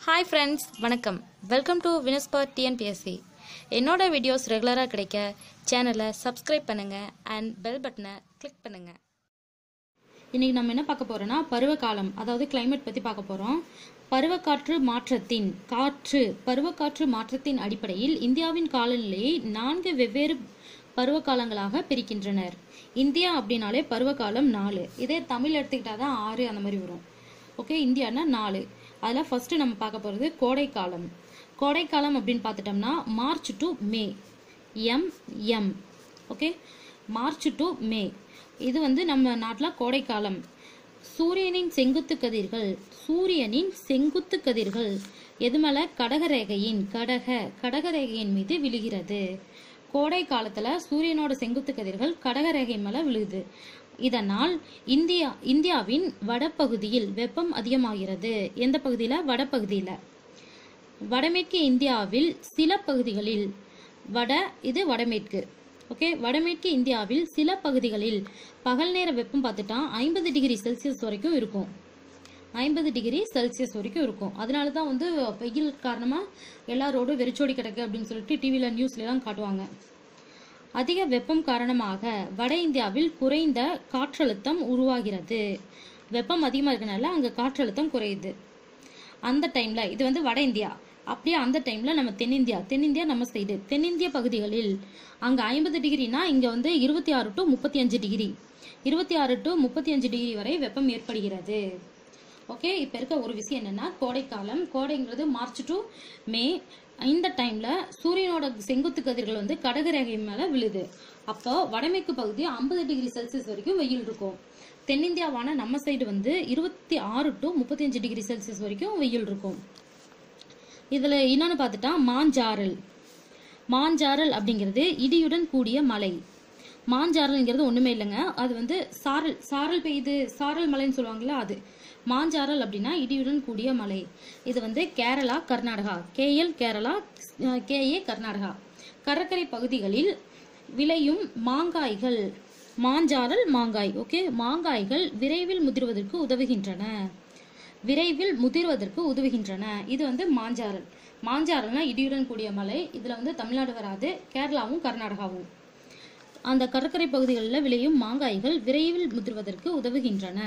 hi friends வணக்கம் welcome to வினஸ்பர் TNPSC என்னோட வீடியோஸ் ரெகுலராக கிடைக்க சேனலை சப்ஸ்கிரைப் பண்ணுங்கள் அண்ட் பெல் பட்டனை கிளிக் பண்ணுங்கள் இன்னைக்கு நம்ம என்ன பார்க்க போறோம்னா பருவகாலம் அதாவது climate பத்தி பார்க்க போறோம் பருவக்காற்று மாற்றத்தின் காற்று பருவக்காற்று மாற்றத்தின் அடிப்படையில் இந்தியாவின் காலநிலையை நான்கு வெவ்வேறு பருவகாலங்களாக பிரிக்கின்றனர் இந்தியா அப்படின்னாலே பருவகாலம் நாலு இதே தமிழ் எடுத்துக்கிட்டாதான் ஆறு அந்த மாதிரி வரும் ஓகே இந்தியானா நாலு அதில் ஃபர்ஸ்ட் நம்ம பார்க்க போகிறது கோடைக்காலம் கோடைக்காலம் அப்படின்னு பார்த்துட்டோம்னா March to May M M okay March to May இது வந்து நம்ம நாட்டில் கோடைக்காலம் சூரியனின் செங்குத்து கதிர்கள் சூரியனின் செங்குத்து கதிர்கள் எது மேல கடகரேகையின் கடக கடகரேகையின் மீது விழுகிறது கோடை காலத்துல சூரியனோட செங்குத்து கதிர்கள் கடகரேகை மேல விழுகுது இதனால் இந்தியா இந்தியாவின் வடபகுதியில் வெப்பம் அதிகமாகிறது எந்த பகுதியில வடபகுதியில வடமேற்கு இந்தியாவில் சில பகுதிகளில் வட இது வடமேற்கு ஓகே வடமேற்கு இந்தியாவில் சில பகுதிகளில் பகல் நேர வெப்பம் பார்த்துட்டா ஐம்பது டிகிரி செல்சியஸ் வரைக்கும் இருக்கும் ஐம்பது டிகிரி செல்சியஸ் வரைக்கும் இருக்கும் அதனால தான் வந்து வெயில் காரணமாக எல்லாரோட வெறிச்சோடி கிடக்கு அப்படின்னு சொல்லிட்டு டிவியில் நியூஸ்லாம் காட்டுவாங்க அதிக வெப்பம் காரணமாக வட இந்தியாவில் குறைந்த காற்றழுத்தம் உருவாகிறது வெப்பம் அதிகமாக இருக்கனால அங்கே காற்றழுத்தம் குறையுது அந்த டைம்ல இது வந்து வட இந்தியா அப்படியே அந்த டைம்ல நம்ம தென்னிந்தியா தென்னிந்தியா நம்ம சைடு தென்னிந்திய பகுதிகளில் அங்க ஐம்பது டிகிரினா இங்க வந்து இருபத்தி ஆறு டு முப்பத்தி அஞ்சு டிகிரி இருபத்தி ஆறு டு முப்பத்தி அஞ்சு டிகிரி வரை வெப்பம் ஏற்படுகிறது ஓகே இப்போ இருக்க ஒரு விஷயம் என்னன்னா கோடைக்காலம் கோடைங்கிறது மார்ச் டு மே இந்த டைம்ல சூரியனோட செங்குத்து கதிர்கள் வந்து கடகரேகை மேல விழுது அப்போ வடமேற்கு பகுதி ஐம்பது டிகிரி செல்சியஸ் வரைக்கும் வெயில் இருக்கும் தென்னிந்தியாவான நம்ம சைடு வந்து இருபத்தி ஆறு டு முப்பத்தி அஞ்சு டிகிரி செல்சியஸ் வரைக்கும் வெயில் இருக்கும் இதுல இன்னொன்னு பார்த்துட்டா மாஞ்சாரல் மாஞ்சாரல் அப்படிங்கிறது இடியுடன் கூடிய மலை மாஞ்சாரல்ங்கிறது ஒண்ணுமே இல்லைங்க அது வந்து சாரல் சாரல் பெய்யுது சாரல் மலைன்னு சொல்லுவாங்கல்ல அது மாஞ்சாரல் அப்படின்னா இடியுடன் கூடிய மலை இது வந்து கேரளா கர்நாடகா கேஎல் கேரளா கேஏ கர்நாடகா கடற்கரை பகுதிகளில் விளையும் மாங்காய்கள் மாஞ்சாரல் மாங்காய் ஓகே மாங்காய்கள் விரைவில் முதிர்வதற்கு உதவுகின்றன விரைவில் முதிர்வதற்கு உதவுகின்றன இது வந்து மாஞ்சாரல் மாஞ்சாரல்னா இடியுடன் கூடிய மலை இதுல வந்து தமிழ்நாடு வராது கேரளாவும் கர்நாடகாவும் அந்த கடற்கரை பகுதிகளில் விளையும் மாங்காய்கள் விரைவில் முதிர்வதற்கு உதவுகின்றன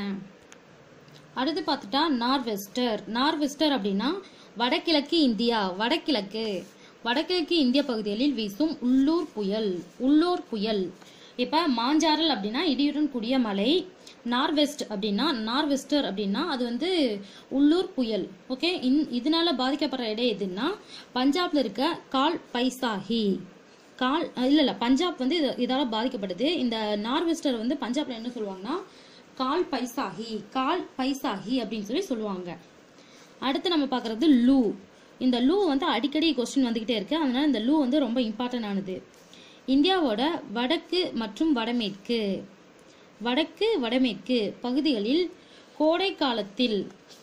அடுத்து பார்த்துட்டா நார்வெஸ்டர் நார்வெஸ்டர் அப்படின்னா வடகிழக்கு இந்தியா வடகிழக்கு வடகிழக்கு இந்திய பகுதிகளில் வீசும் உள்ளூர் புயல் உள்ளூர் புயல் இப்ப மாஞ்சாரல் அப்படின்னா இடியுடன் கூடிய மலை நார்வெஸ்ட் அப்படின்னா நார்வெஸ்டர் அப்படின்னா அது வந்து உள்ளூர் புயல் ஓகே இதனால பாதிக்கப்படுற இடம் எதுன்னா பஞ்சாப்ல இருக்க கால் பைசாஹி கால் இல்ல இல்ல பஞ்சாப் வந்து இது- இதால பாதிக்கப்படுது இந்த நார்வெஸ்டர் வந்து பஞ்சாப்ல என்ன சொல்லுவாங்கன்னா கால் பைசாஹி கால் பைசாஹி அப்படின்னு சொல்லி சொல்லுவாங்க அடுத்து நம்ம பார்க்கறது லூ இந்த லூ வந்து அடிக்கடி கொஸ்டின் வந்துகிட்டே இருக்கு அதனால இந்த லூ வந்து ரொம்ப இம்பார்ட்டன்ட் ஆனது இந்தியாவோட வடக்கு மற்றும் வடமேற்கு வடக்கு வடமேற்கு பகுதிகளில் கோடை காலத்தில்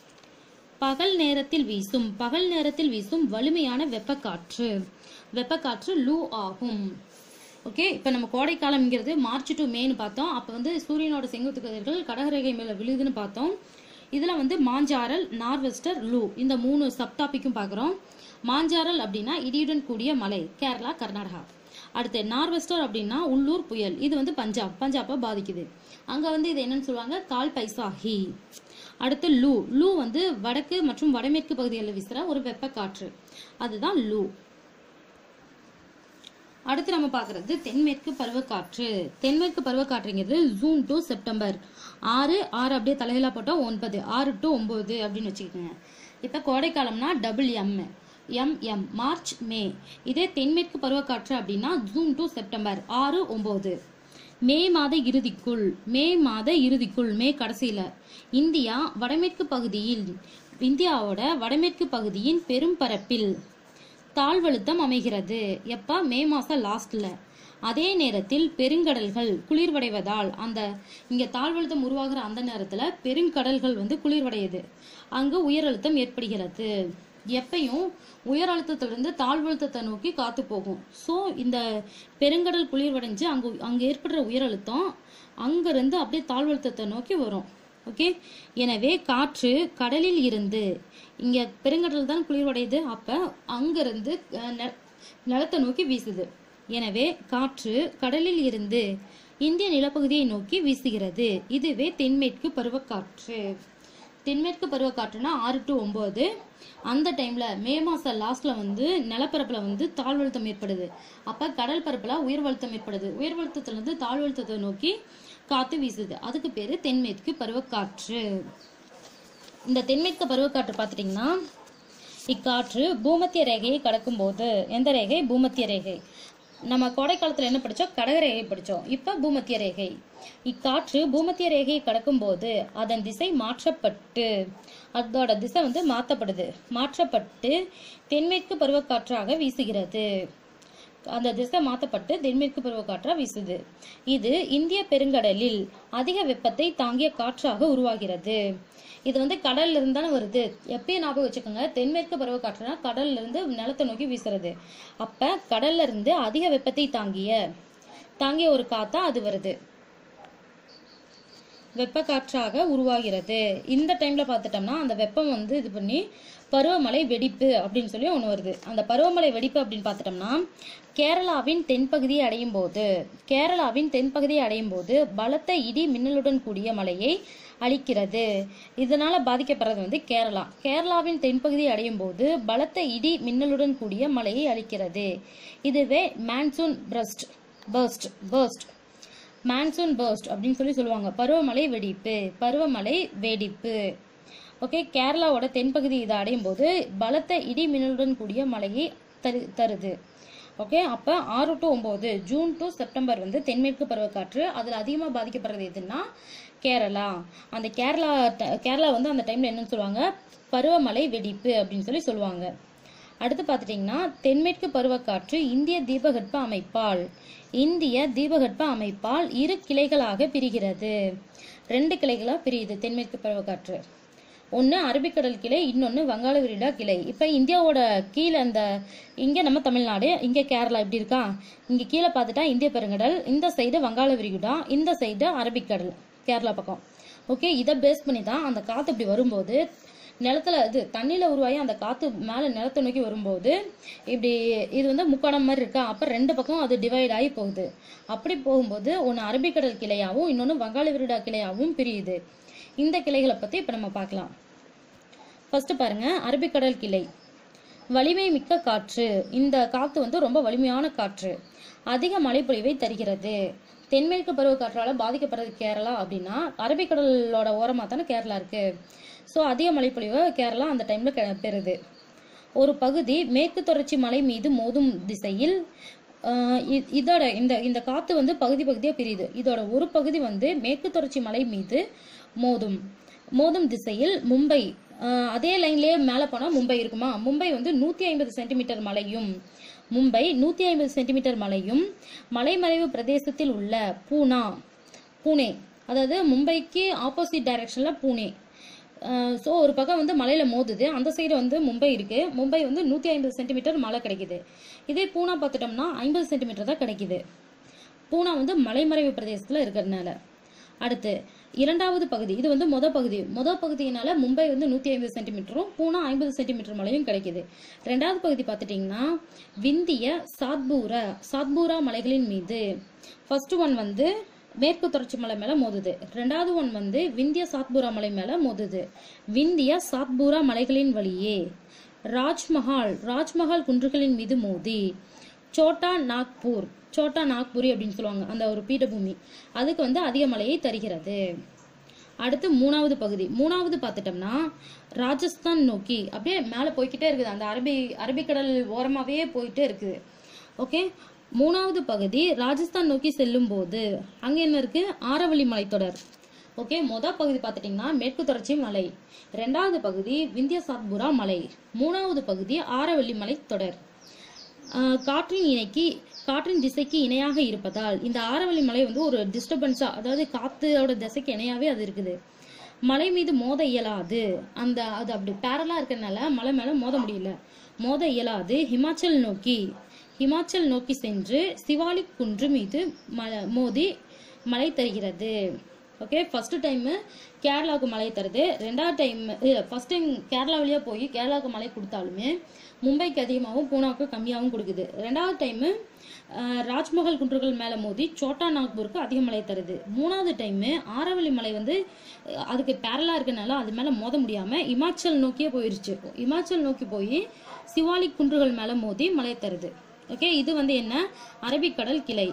பகல் நேரத்தில் வீசும் பகல் நேரத்தில் வீசும் வலிமையான வெப்பக்காற்று வெப்பக்காற்று லூ ஆகும் ஓகே இப்போ நம்ம கோடைக்காலம்ங்கிறது மார்ச் டு மேன்னு பார்த்தோம் அப்போ வந்து சூரியனோட செங்குத்து கதிர்கள் கடகரேகை மேலே விழுதுன்னு பார்த்தோம் இதில் வந்து மாஞ்சாரல் நார்வெஸ்டர் லூ இந்த மூணு சப் டாபிக்கும் பார்க்குறோம் மாஞ்சாரல் அப்படின்னா இடியுடன் கூடிய மலை கேரளா கர்நாடகா அடுத்து நார்வெஸ்டர் அப்படின்னா உள்ளூர் புயல் இது வந்து பஞ்சாப் பஞ்சாப்பை பாதிக்குது அங்கே வந்து இது என்னன்னு சொல்லுவாங்க கால் பைசாஹி அடுத்து லூ லூ வந்து வடக்கு மற்றும் வடமேற்கு பகுதிகளில் வீசுகிற ஒரு வெப்பக்காற்று அதுதான் லூ அடுத்து நம்ம பார்க்கறது தென்மேற்கு பருவக்காற்று தென்மேற்கு பருவக்காற்றுங்கிறது ஜூன் டு செப்டம்பர் ஆறு ஆறு அப்படியே தலையில போட்டா ஒன்பது ஆறு டு ஒன்பது அப்படின்னு வச்சுக்கோங்க இப்போ கோடைக்காலம்னா double M M M March May இதே தென்மேற்கு பருவக்காற்று அப்படின்னா ஜூன் டு செப்டம்பர் ஆறு ஒன்பது மே மாத இறுதிக்குள் மே மாத இறுதிக்குள் மே கடைசியில இந்தியா வடமேற்கு பகுதியில் இந்தியாவோட வடமேற்கு பகுதியின் பெரும் பரப்பில் தாழ்வழுத்தம் அமைகிறது எப்ப மே மாசம் லாஸ்ட்ல அதே நேரத்தில் பெருங்கடல்கள் குளிர்வடைவதால் அந்த இங்க தாழ்வழுத்தம் உருவாகிற அந்த நேரத்துல பெருங்கடல்கள் வந்து குளிர்வடையுது அங்கு உயரழுத்தம் ஏற்படுகிறது எப்பயும் உயர் அழுத்தத்திலிருந்து தாழ்வழுத்தத்தை நோக்கி காத்து போகும் ஸோ இந்த பெருங்கடல் குளிர்வடைஞ்சு அங்க அங்க ஏற்படுற உயர் அழுத்தம் அங்கிருந்து அப்படியே தாழ்வழுத்தத்தை நோக்கி வரும் ஓகே எனவே காற்று கடலில் இருந்து இங்க பெருங்கடல் தான் குளிர்வடையுது அப்ப அங்கிருந்து அஹ், நெ- நிலத்தை நோக்கி வீசுது எனவே காற்று கடலில் இருந்து இந்திய நிலப்பகுதியை நோக்கி வீசுகிறது இதுவே தென்மேற்கு பருவக்காற்று தென்மேற்கு பருவக்காற்றுனா ஆறு டு ஒம்பது அந்த டைம்ல மே மாசம் லாஸ்ட்ல வந்து நிலப்பரப்புல வந்து தாழ்வழுத்தம் ஏற்படுது அப்ப கடல் பரப்புல உயர்வழுத்தம் ஏற்படுது உயர்வழுத்தத்துல இருந்து தாழ்வழுத்தத்தை நோக்கி காத்து வீசுது அதுக்கு பேரு தென்மேற்கு பருவக்காற்று இந்த தென்மேற்கு பருவக்காற்று பார்த்துட்டிங்கன்னா இக்காற்று பூமத்திய ரேகையை கடக்கும் போது எந்த ரேகை பூமத்திய ரேகை நம்ம கோடை காலத்துல என்ன படிச்சோம் கடக ரேகை படிச்சோம் இப்ப பூமத்திய ரேகை இக்காற்று பூமத்திய ரேகையை கடக்கும் போது அதன் திசை மாற்றப்பட்டு அதோட திசை வந்து மாற்றப்படுது மாற்றப்பட்டு தென்மேற்கு பருவக்காற்றாக வீசுகிறது அந்த திசை மாற்றப்பட்டு தென்மேற்கு பருவக்காற்றா வீசுது இது இந்திய பெருங்கடலில் அதிக வெப்பத்தை தாங்கிய காற்றாக உருவாகிறது இது வந்து கடல்ல இருந்து தானே வருது எப்பயும் ஞாபகம் வச்சுக்கோங்க தென்மேற்கு பருவக்காற்றுனா கடல்ல இருந்து நிலத்தை நோக்கி வீசுறது அப்ப கடல்ல இருந்து அதிக வெப்பத்தை தாங்கிய தாங்கிய ஒரு காத்தா அது வருது வெப்ப காற்றாக உருவாகிறது இந்த டைம்ல பார்த்துட்டோம்னா அந்த வெப்பம் வந்து இது பண்ணி பருவமழை வெடிப்பு அப்படின்னு சொல்லி ஒன்று வருது அந்த பருவமழை வெடிப்பு அப்படின்னு பார்த்துட்டோம்னா கேரளாவின் தென்பகுதியை அடையும் போது கேரளாவின் தென்பகுதியை அடையும் போது பலத்த இடி மின்னலுடன் கூடிய மழையை அளிக்கிறது இதனால பாதிக்கப்படுறது வந்து கேரளா கேரளாவின் தென்பகுதியை அடையும் போது பலத்த இடி மின்னலுடன் கூடிய மழையை அளிக்கிறது இதுவே monsoon first first first monsoon first அப்படின்னு சொல்லி சொல்லுவாங்க பருவமழை வெடிப்பு பருவமழை வெடிப்பு ஓகே கேரளாவோட தென்பகுதி இதை அடையும் போது பலத்த இடி மின்னலுடன் கூடிய மழையை தரு தருது ஓகே அப்போ ஆறு டு ஒம்பது ஜூன் டு செப்டம்பர் வந்து தென்மேற்கு பருவக்காற்று அதில் அதிகமாக பாதிக்கப்படுறது எதுன்னா கேரளா அந்த கேரளா ட- கேரளா வந்து அந்த டைமில் என்னன்னு சொல்லுவாங்க பருவமழை வெடிப்பு அப்படின்னு சொல்லி சொல்லுவாங்க அடுத்து பார்த்துட்டிங்கன்னா தென்மேற்கு பருவக்காற்று இந்திய தீபகற்ப அமைப்பால் இந்திய தீபகற்ப அமைப்பால் இரு கிளைகளாக பிரிகிறது ரெண்டு கிளைகளாக பிரியுது தென்மேற்கு பருவக்காற்று ஒன்று அரபிக்கடல் கிளை இன்னொன்று வங்காள விரிடா கிளை இப்போ இந்தியாவோட கீழே அந்த இங்கே நம்ம தமிழ்நாடு இங்கே கேரளா இப்படி இருக்கா இங்கே கீழே பார்த்துட்டா இந்திய பெருங்கடல் இந்த சைடு வங்காள விரிகுடா இந்த சைடு அரபிக்கடல் கேரளா பக்கம் ஓகே இதை பேஸ் பண்ணி தான் அந்த காற்று இப்படி வரும்போது நிலத்துல இது தண்ணியில் உருவாகி அந்த காற்று மேலே நிலத்தை நோக்கி வரும்போது இப்படி இது வந்து முக்கோணம் மாதிரி இருக்கா அப்போ ரெண்டு பக்கம் அது டிவைட் ஆகி போகுது அப்படி போகும்போது ஒன்று அரபிக்கடல் கிளையாகவும் இன்னொன்று வங்காள விரிடா கிளையாகவும் பிரியுது இந்த கிளைகளை பற்றி இப்போ நம்ம பார்க்கலாம் ஃபர்ஸ்ட் பாருங்க அரபிக்கடல் கிளை வலிமை மிக்க காற்று இந்த காற்று வந்து ரொம்ப வலிமையான காற்று அதிக மழைப்பொழிவை தருகிறது தென்மேற்கு பருவக்காற்றால பாதிக்கப்படுறது கேரளா அப்படின்னா அரபிக்கடலோட ஓரமாக தானே கேரளா இருக்கு ஸோ அதிக மழைப்பொழிவை கேரளா அந்த டைம்ல கெ- பெறுது ஒரு பகுதி மேற்கு தொடர்ச்சி மலை மீது மோதும் திசையில் ஆஹ் இ- இதோட இந்த இந்த காத்து வந்து பகுதி பகுதியா பிரியுது இதோட ஒரு பகுதி வந்து மேற்கு தொடர்ச்சி மலை மீது மோதும் மோதும் திசையில் மும்பை ஆஹ் அதே லைன்லயே மேலே போனால் மும்பை இருக்குமா மும்பை வந்து நூற்றி ஐம்பது சென்டிமீட்டர் மலையும் மும்பை நூற்றி ஐம்பது சென்டிமீட்டர் மலையும் மலைமறைவு பிரதேசத்தில் உள்ள பூனா பூனே அதாவது மும்பைக்கு ஆப்போசிட் டைரக்ஷனில் பூனே ஸோ ஒரு பக்கம் வந்து மலையில் மோதுது அந்த சைடு வந்து மும்பை இருக்கு மும்பை வந்து நூற்றி ஐம்பது சென்டிமீட்டர் மழை கிடைக்குது இதே பூனா பார்த்துட்டோம்னா ஐம்பது சென்டிமீட்டர் தான் கிடைக்குது பூனா வந்து மலைமறைவு பிரதேசத்தில் இருக்கிறதுனால அடுத்து இரண்டாவது பகுதி இது வந்து மொத பகுதி மொத பகுதியினால மும்பை வந்து நூற்றி ஐம்பது சென்டிமீட்டரும் பூனா ஐம்பது சென்டிமீட்டர் மழையும் கிடைக்குது ரெண்டாவது பகுதி பார்த்துட்டிங்கன்னா விந்திய சாத்பூரா சாத்பூரா மலைகளின் மீது ஃபர்ஸ்ட் ஒன் வந்து மேற்கு தொடர்ச்சி மலை மேல மோதுது ரெண்டாவது ஒன் வந்து விந்திய சாத்பூரா மலை மேல மோதுது விந்திய சாத்பூரா மலைகளின் வழியே ராஜ்மஹால் ராஜ்மஹால் குன்றுகளின் மீது மோதி சோட்டா நாக்பூர் சோட்டா நாக்பூரி அப்படின்னு சொல்லுவாங்க அந்த ஒரு பீடபூமி அதுக்கு வந்து அதிக மழையை தருகிறது அடுத்து மூணாவது பகுதி மூணாவது பார்த்துட்டோம்னா ராஜஸ்தான் நோக்கி அப்படியே மேலே போய்க்கிட்டே இருக்குது அந்த அரபி அரபிக்கடல் ஓரமாகவே போயிட்டே இருக்குது ஓகே மூணாவது பகுதி ராஜஸ்தான் நோக்கி செல்லும் போது அங்கே என்ன இருக்கு ஆரவள்ளி மலைத்தொடர் ஓகே மொதல் பகுதி பார்த்துட்டிங்கன்னா மேற்கு தொடர்ச்சி மலை ரெண்டாவது பகுதி விந்திய சாத்புரா மலை மூணாவது பகுதி ஆரவள்ளி மலைத்தொடர் ஆஹ் காற்றின் இணைக்கு காற்றின் திசைக்கு இணையாக இருப்பதால் இந்த ஆரவள்ளி மலை வந்து ஒரு டிஸ்டர்பன்ஸா அதாவது காத்தோட திசைக்கு இணையாவே அது இருக்குது மலை மீது மோத இயலாது அந்த அது அப்படி பேரலா இருக்கறனால மலை மேல மோத முடியல மோத இயலாது ஹிமாச்சல் நோக்கி ஹிமாச்சல் நோக்கி சென்று சிவாலிக் குன்று மீது ம- மோதி மழை தருகிறது ஓகே ஃபர்ஸ்ட் டைம் கேரளாவுக்கு மழை தருது ரெண்டாவது டைம் ஃபர்ஸ்ட் டைம் கேரளா வழியா போய் கேரளாவுக்கு மழை கொடுத்தாலுமே மும்பைக்கு அதிகமாகவும் பூனாவுக்கு கம்மியாகவும் கொடுக்குது ரெண்டாவது டைம் ராஜ்மஹல் குன்றுகள் மேலே மோதி சோட்டா நாக்பூருக்கு அதிக மழை தருது மூணாவது டைம் ஆரவல்லி மலை வந்து அஹ், அதுக்கு பேரலா இருக்கனால அது மேலே மோத முடியாம இமாச்சல் நோக்கியே போயிருச்சு இமாச்சல் நோக்கி போய் சிவாலிக் குன்றுகள் மேலே மோதி மழை தருது ஓகே இது வந்து என்ன அரபிக்கடல் கிளை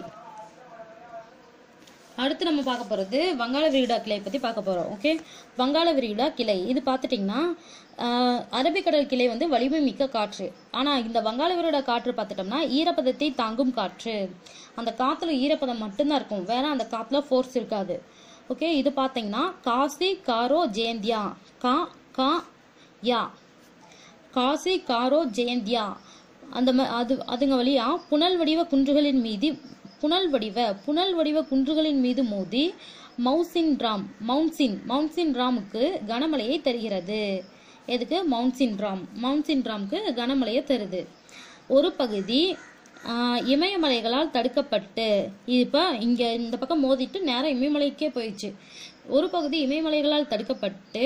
அடுத்து நம்ம பார்க்க போகிறது வங்காள விரிகுடா கிளை பற்றி பார்க்க போகிறோம் ஓகே வங்காள விரிகுடா கிளை இது பார்த்துட்டிங்கன்னா ஆஹ், அரபிக்கடல் கிளை வந்து வலிமை மிக்க காற்று ஆனால் இந்த வங்காள விரிகுடா காற்று பார்த்துட்டோம்னா ஈரப்பதத்தை தாங்கும் காற்று அந்த காற்றுல ஈரப்பதம் மட்டும்தான் இருக்கும் வேற அந்த காற்றுல ஃபோர்ஸ் இருக்காது ஓகே இது பார்த்தீங்கன்னா காசி காரோ ஜெயந்தியா கா கா யா காசி காரோ ஜெயந்தியா அந்த ம- அது அதுங்க வழியா புனல் வடிவ குன்றுகளின் மீது புனல் வடிவ புனல் வடிவ குன்றுகளின் மீது மோதி மவுசின் ராம் மவுன்சின் மவுன்சின் ராமுக்கு கனமழையை தருகிறது எதுக்கு மவுன்சின் ராம் மவுன்சின் ராமுக்கு கனமழையை தருது ஒரு பகுதி ஆஹ், இமயமலைகளால் தடுக்கப்பட்டு இப்போ இங்கே இந்த பக்கம் மோதிட்டு நேரா இமயமலைக்கே போயிடுச்சு ஒரு பகுதி இமயமலைகளால் தடுக்கப்பட்டு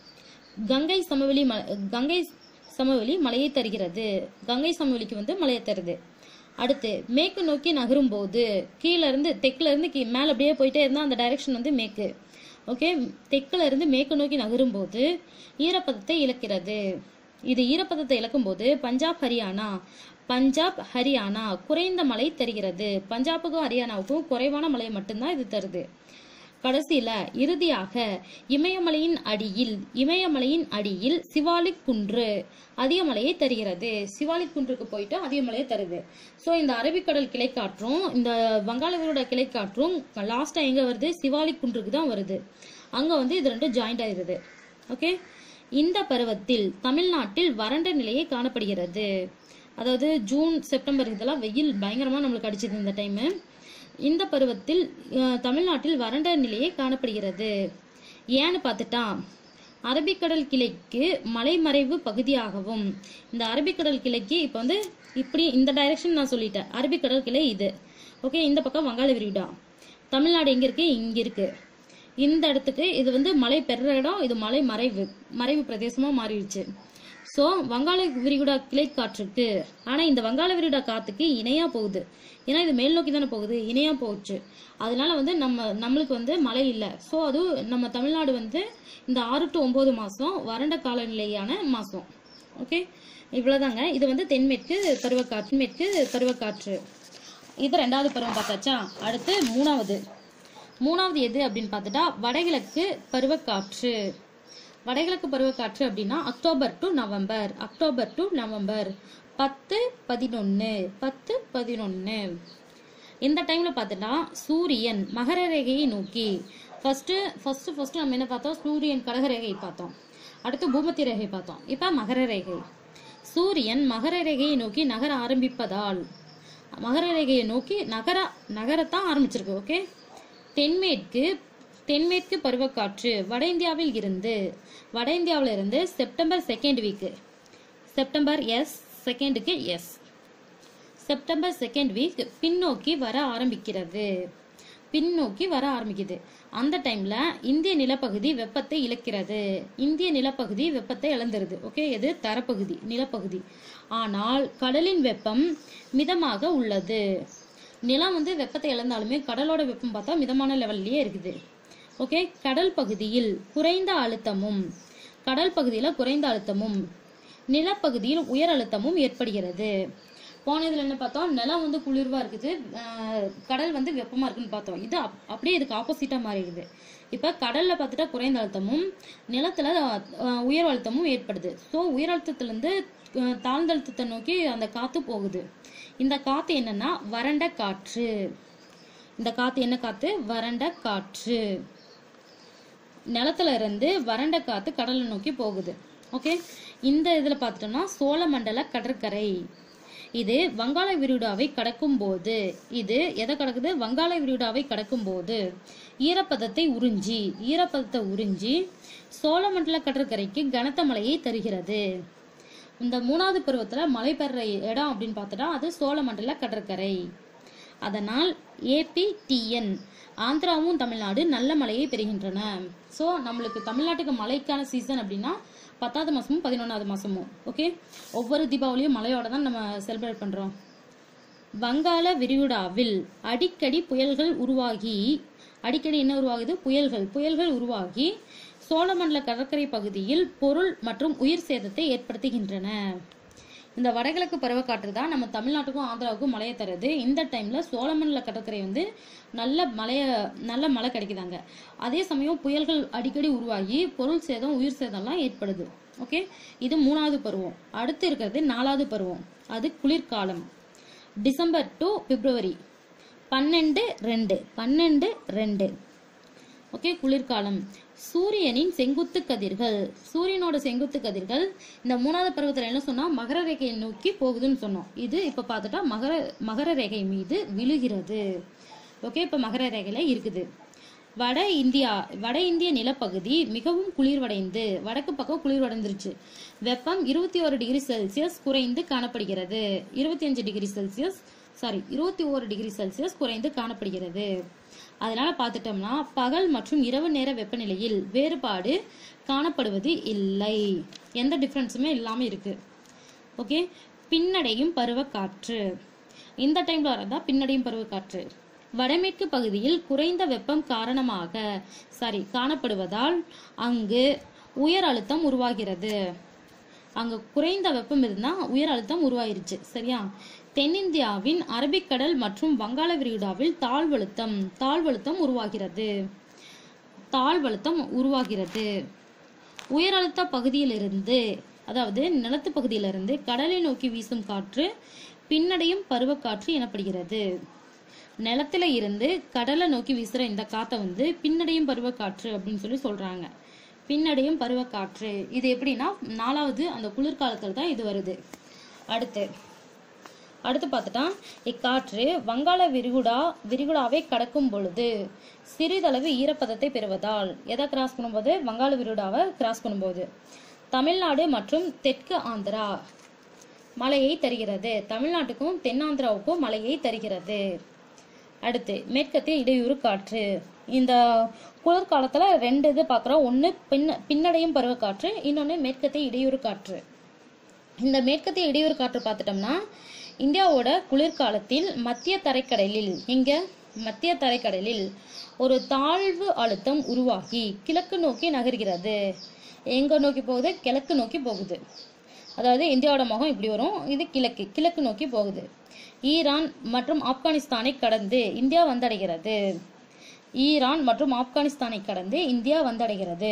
கங்கை சமவெளி ம கங்கை சமவெளி மலையை தருகிறது கங்கை சமவெளிக்கு வந்து மலையை தருது அடுத்து மேற்கு நோக்கி நகரும் போது கீழ இருந்து தெற்குல இருந்து கீ மேலே அப்படியே போயிட்டே இருந்தால் அந்த டைரக்ஷன் வந்து மேற்கு ஓகே தெற்குல இருந்து மேற்கு நோக்கி நகரும் போது ஈரப்பதத்தை இழக்கிறது இது ஈரப்பதத்தை இழக்கும்போது பஞ்சாப் ஹரியானா பஞ்சாப் ஹரியானா குறைந்த மழை தருகிறது பஞ்சாபுக்கும் ஹரியானாவுக்கும் குறைவான மழை மட்டும்தான் இது தருது கடைசியில இறுதியாக இமயமலையின் அடியில் இமயமலையின் அடியில் சிவாலிக் குன்று அதிக மலையை தருகிறது சிவாலிக் குன்றுக்கு போயிட்டு அதிக மலையை தருது ஸோ இந்த அரபிக்கடல் கிளைக்காற்றும் இந்த வங்காள விரிகுடா கிளைக்காற்றும் லாஸ்டா எங்க வருது சிவாலிக் குன்றுக்கு தான் வருது அங்க வந்து இது ரெண்டும் ஜாயிண்ட் ஆயிருது ஓகே இந்த பருவத்தில் தமிழ்நாட்டில் வறண்ட நிலையை காணப்படுகிறது அதாவது ஜூன் செப்டம்பர் இதெல்லாம் வெயில் பயங்கரமா நம்மளுக்கு அடிச்சது இந்த டைமு இந்த பருவத்தில் அஹ், தமிழ்நாட்டில் வறண்ட நிலையே காணப்படுகிறது ஏன்னு பார்த்துட்டா அரபிக்கடல் கிளைக்கு மலைமறைவு பகுதியாகவும் இந்த அரபிக்கடல் கிளைக்கு இப்போ வந்து இப்படி இந்த டைரக்ஷன் நான் சொல்லிட்டேன் அரபிக்கடல் கிளை இது ஓகே இந்த பக்கம் வங்காள விரிகுடா தமிழ்நாடு எங்க இருக்கு இங்க இருக்கு இந்த இடத்துக்கு இது வந்து மலை பெற இடம் இது மலை மறைவு மறைவு பிரதேசமா மாறிடுச்சு ஸோ வங்காள விரிகுடா கிளை காற்றுக்கு ஆனா இந்த வங்காள விரிகுடா காத்துக்கு இணையா போகுது ஏன்னா இது மேல் நோக்கி தானே போகுது இணையா போச்சு அதனால வந்து நம்ம நம்மளுக்கு வந்து மழை இல்லை ஸோ அது நம்ம தமிழ்நாடு வந்து இந்த ஆறு டு ஒன்பது மாசம் வறண்ட காலநிலையான மாசம் ஓகே இவ்வளவுதாங்க இது வந்து தென்மேற்கு பருவக்காற்று மேற்கு பருவக்காற்று இது ரெண்டாவது பருவம் பார்த்தாச்சா அடுத்து மூணாவது மூணாவது எது அப்படின்னு பார்த்துட்டா வடகிழக்கு பருவக்காற்று வடகிழக்கு பருவக்காற்று அப்படின்னா October to November October to November பத்து பதினொன்று பத்து பதினொன்று இந்த டைம்ல பார்த்துட்டா சூரியன் மகர ரேகையை நோக்கி ஃபர்ஸ்ட் ஃபர்ஸ்ட் ஃபர்ஸ்ட் நம்ம என்ன பார்த்தோம் சூரியன் கடக ரேகை பார்த்தோம் அடுத்து பூமத்தி ரேகை பார்த்தோம் இப்போ மகர ரேகை சூரியன் மகர ரேகையை நோக்கி நகர ஆரம்பிப்பதால் மகர ரேகையை நோக்கி நகர நகரத்தான் ஆரம்பிச்சிருக்கு ஓகே தென்மேற்கு தென்மேற்கு பருவக்காற்று வட இந்தியாவில் இருந்து வட இந்தியாவில் இருந்து September second week September S செகண்டுக்கு எஸ் செப்டம்பர் செகண்ட் வீக் பின்னோக்கி வர ஆரம்பிக்கிறது பின்னோக்கி வர ஆரம்பிக்குது அந்த டைம்ல இந்திய நிலப்பகுதி வெப்பத்தை இழக்கிறது இந்திய நிலப்பகுதி வெப்பத்தை இழந்துருது ஓகே இது தரப்பகுதி நிலப்பகுதி ஆனால் கடலின் வெப்பம் மிதமாக உள்ளது நிலம் வந்து வெப்பத்தை இழந்தாலுமே கடலோட வெப்பம் பார்த்தா மிதமான லெவல்லையே இருக்குது ஓகே கடல் பகுதியில் குறைந்த அழுத்தமும் கடல் பகுதியில குறைந்த அழுத்தமும் நிலப்பகுதியில் உயர் அழுத்தமும் ஏற்படுகிறது போன இதுல என்ன பார்த்தோம் நிலம் வந்து குளிர்வா இருக்குது ஆஹ் கடல் வந்து வெப்பமா இருக்குன்னு பார்த்தோம் இது அப்- அப்படியே இதுக்கு ஆப்போசிட்டா மாறிடுது இப்ப கடல்ல பார்த்துட்டா குறைந்த அழுத்தமும் நிலத்துல ஆஹ் உயர் அழுத்தமும் ஏற்படுது ஸோ உயர் அழுத்தத்துல இருந்து ஆஹ் தாழ்ந்த அழுத்தத்தை நோக்கி அந்த காத்து போகுது இந்த காத்து என்னன்னா வறண்ட காற்று இந்த காத்து என்ன காத்து வறண்ட காற்று நிலத்துல இருந்து வறண்ட காத்து கடலை நோக்கி போகுது ஓகே இந்த இதுல பார்த்துட்டோம்னா சோழமண்டல கடற்கரை இது வங்காள விரிகுடாவை கடக்கும் போது இது எதை கடக்குது வங்காள விரிகுடாவை கடக்கும் போது ஈரப்பதத்தை உறிஞ்சி ஈரப்பதத்தை உறிஞ்சி சோழமண்டல கடற்கரைக்கு கனத்த மழையை தருகிறது இந்த மூணாவது பருவத்துல மழை பெறுற இடம் அப்படின்னு பார்த்துட்டா அது சோழமண்டல கடற்கரை அதனால் ஏபிடிஎன் ஆந்திராவும் தமிழ்நாடு நல்ல மழையை பெறுகின்றன ஸோ நம்மளுக்கு தமிழ்நாட்டுக்கு மழைக்கான சீசன் அப்படின்னா பத்தாவது மாசமும் பதினொன்றாவது மாசமும் ஓகே ஒவ்வொரு தீபாவளியும் மழையோட தான் நம்ம செலிப்ரேட் பண்றோம் வங்காள விரிகுடாவில் அடிக்கடி புயல்கள் உருவாகி அடிக்கடி என்ன உருவாகுது புயல்கள் புயல்கள் உருவாகி சோழமண்டல கடற்கரை பகுதியில் பொருள் மற்றும் உயிர் சேதத்தை ஏற்படுத்துகின்றன இந்த வடகிழக்கு பருவக்காற்று தான் நம்ம தமிழ்நாட்டுக்கும் ஆந்திராவுக்கும் மழையை தருது இந்த டைம்ல சோழமண்டல கடற்கரை வந்து நல்ல மழைய நல்ல மழை கிடைக்குதாங்க அதே சமயம் புயல்கள் அடிக்கடி உருவாகி பொருள் சேதம் உயிர் சேதம்லாம் ஏற்படுது ஓகே இது மூணாவது பருவம் அடுத்து இருக்கிறது நாலாவது பருவம் அது குளிர்காலம் டிசம்பர் டு பிப்ரவரி பன்னெண்டு ரெண்டு பன்னெண்டு ரெண்டு ஓகே குளிர்காலம் சூரியனின் செங்குத்து கதிர்கள் சூரியனோட செங்குத்து கதிர்கள் இந்த மூணாவது பருவத்தில் என்ன சொன்னா மகர ரேகையை நோக்கி போகுதுன்னு சொன்னோம் இது இப்ப பார்த்துட்டா மகர மகர ரேகை மீது விழுகிறது ஓகே இப்ப மகர ரேகையில இருக்குது வட இந்தியா வட இந்திய நிலப்பகுதி மிகவும் குளிர்வடைந்து வடக்கு பக்கம் குளிர்வடைந்துருச்சு வெப்பம் இருபத்தி ஒரு டிகிரி செல்சியஸ் குறைந்து காணப்படுகிறது இருபத்தி அஞ்சு டிகிரி செல்சியஸ் சாரி இருபத்தி ஒரு டிகிரி செல்சியஸ் குறைந்து காணப்படுகிறது அதனால பார்த்துட்டோம்னா பகல் மற்றும் இரவு நேர வெப்பநிலையில் வேறுபாடு காணப்படுவது இல்லை எந்த டிஃப்ரென்ஸுமே இல்லாம இருக்கு ஓகே பின்னடையும் பருவக்காற்று இந்த டைம்ல வரதா பின்னடையும் பருவக்காற்று வடமேற்கு பகுதியில் குறைந்த வெப்பம் காரணமாக சாரி காணப்படுவதால் அங்கு உயர் அழுத்தம் உருவாகிறது அங்க குறைந்த வெப்பம் இருந்தா உயர் அழுத்தம் உருவாயிருச்சு சரியா தென்னிந்தியாவின் அரபிக்கடல் மற்றும் வங்காள விரிகுடாவில் தாழ்வழுத்தம் தாழ்வழுத்தம் உருவாகிறது தாழ்வழுத்தம் உருவாகிறது உயரழுத்த பகுதியிலிருந்து அதாவது நிலத்து பகுதியிலிருந்து கடலை நோக்கி வீசும் காற்று பின்னடையும் பருவக்காற்று எனப்படுகிறது நிலத்துல இருந்து கடலை நோக்கி வீசுற இந்த காத்தை வந்து பின்னடையும் பருவக்காற்று அப்படின்னு சொல்லி சொல்றாங்க பின்னடையும் பருவக்காற்று இது எப்படின்னா நாலாவது அந்த குளிர்காலத்துல தான் இது வருது அடுத்து அடுத்து பார்த்துட்டா இக்காற்று வங்காள விரிகுடா விரிகுடாவை கடக்கும் பொழுது சிறிதளவு ஈரப்பதத்தை பெறுவதால் எதை கிராஸ் பண்ணும்போது வங்காள விரிகுடாவை கிராஸ் பண்ணும்போது தமிழ்நாடு மற்றும் தெற்கு ஆந்திரா மழையை தருகிறது தமிழ்நாட்டுக்கும் தென்னாந்திராவுக்கும் மழையை தருகிறது அடுத்து மேற்கத்திய இடையூறு காற்று இந்த குளிர்காலத்துல ரெண்டு இது பார்க்குறோம் ஒன்று பின்ன பின்னடையும் பருவக்காற்று இன்னொன்று மேற்கத்திய இடையூறு காற்று இந்த மேற்கத்திய இடையூறு காற்று பார்த்துட்டோம்னா இந்தியாவோட குளிர்காலத்தில் மத்திய தரைக்கடலில் இங்க மத்திய தரைக்கடலில் ஒரு தாழ்வு அழுத்தம் உருவாகி கிழக்கு நோக்கி நகர்கிறது எங்க நோக்கி போகுது கிழக்கு நோக்கி போகுது அதாவது இந்தியாவோட முகம் இப்படி வரும் இது கிழக்கு கிழக்கு நோக்கி போகுது ஈரான் மற்றும் ஆப்கானிஸ்தானை கடந்து இந்தியா வந்தடைகிறது ஈரான் மற்றும் ஆப்கானிஸ்தானை கடந்து இந்தியா வந்தடைகிறது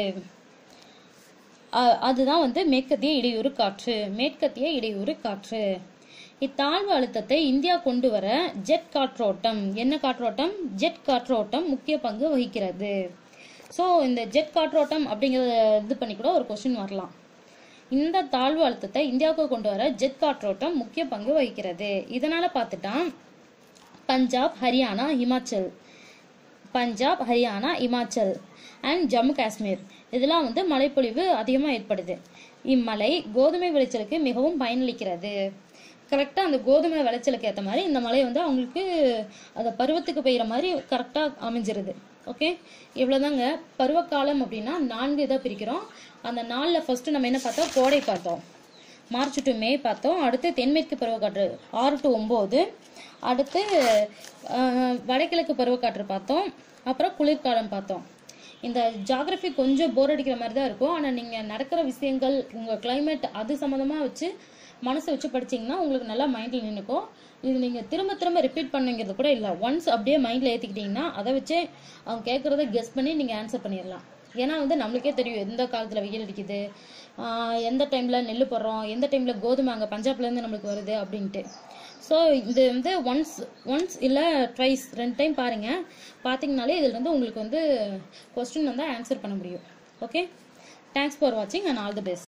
அ- அதுதான் வந்து மேற்கத்திய இடையூறு காற்று மேற்கத்திய இடையூறு காற்று இத்தாழ்வு அழுத்தத்தை இந்தியா கொண்டு வர ஜெட் காற்றோட்டம் என்ன காற்றோட்டம் ஜெட் காற்றோட்டம் முக்கிய பங்கு வகிக்கிறது ஸோ இந்த ஜெட் காற்றோட்டம் அப்படிங்கிறத இது பண்ணி கூட ஒரு கொஸ்டின் வரலாம் இந்த தாழ்வு அழுத்தத்தை இந்தியாவுக்கு கொண்டு வர ஜெட் காற்றோட்டம் முக்கிய பங்கு வகிக்கிறது இதனால பார்த்துட்டா பஞ்சாப் ஹரியானா ஹிமாச்சல் பஞ்சாப் ஹரியானா இமாச்சல் அண்ட் ஜம்மு காஷ்மீர் இதெல்லாம் வந்து மழைப்பொழிவு அதிகமாக ஏற்படுது இம்மழை கோதுமை விளைச்சலுக்கு மிகவும் பயனளிக்கிறது கரெக்டாக அந்த கோதுமை விளைச்சலுக்கு ஏற்ற மாதிரி இந்த மழை வந்து அவங்களுக்கு அந்த பருவத்துக்கு பெய்கிற மாதிரி கரெக்டாக அமைஞ்சிருது ஓகே இவ்வளோதாங்க பருவகாலம் அப்படின்னா நான்கு இதாக பிரிக்கிறோம் அந்த நாலில் ஃபர்ஸ்ட் நம்ம என்ன பார்த்தோம் கோடை பார்த்தோம் மார்ச் டு மே பார்த்தோம் அடுத்து தென்மேற்கு பருவக்காற்று ஆறு டு ஒம்பது அடுத்து அஹ், வடகிழக்கு பருவக்காற்று பார்த்தோம் அப்புறம் குளிர்காலம் பார்த்தோம் இந்த ஜாகிரபி கொஞ்சம் போர் அடிக்கிற மாதிரி தான் இருக்கும் ஆனால் நீங்கள் நடக்கிற விஷயங்கள் உங்கள் climate அது சம்மந்தமாக வச்சு மனசை வச்சு படிச்சீங்கன்னா உங்களுக்கு நல்லா மைண்டில் நின்றுக்கும் இது நீங்கள் திரும்ப திரும்ப ரிப்பீட் பண்ணுங்கிறது கூட இல்லை ஒன்ஸ் அப்படியே மைண்டில் ஏற்றிக்கிட்டிங்கன்னா அதை வச்சே அவங்க கேட்குறத கெஸ் பண்ணி நீங்கள் ஆன்சர் பண்ணிடலாம் ஏன்னா வந்து நம்மளுக்கே தெரியும் எந்த காலத்தில் வெயில் அடிக்குது ஆஹ் எந்த டைமில் நெல் போடுறோம் எந்த டைமில் கோதுமை அங்கே பஞ்சாப்லேருந்து நம்மளுக்கு வருது அப்படின்ட்டு ஸோ இது வந்து ஒன்ஸ் ஒன்ஸ் இல்லை ட்வைஸ் ரெண்டு டைம் பாருங்கள் பார்த்தீங்கனாலே இதுலேருந்து உங்களுக்கு வந்து கொஸ்டின் வந்து ஆன்சர் பண்ண முடியும் ஓகே தேங்க்ஸ் ஃபார் வாட்சிங் அண்ட் ஆல் தி பெஸ்ட்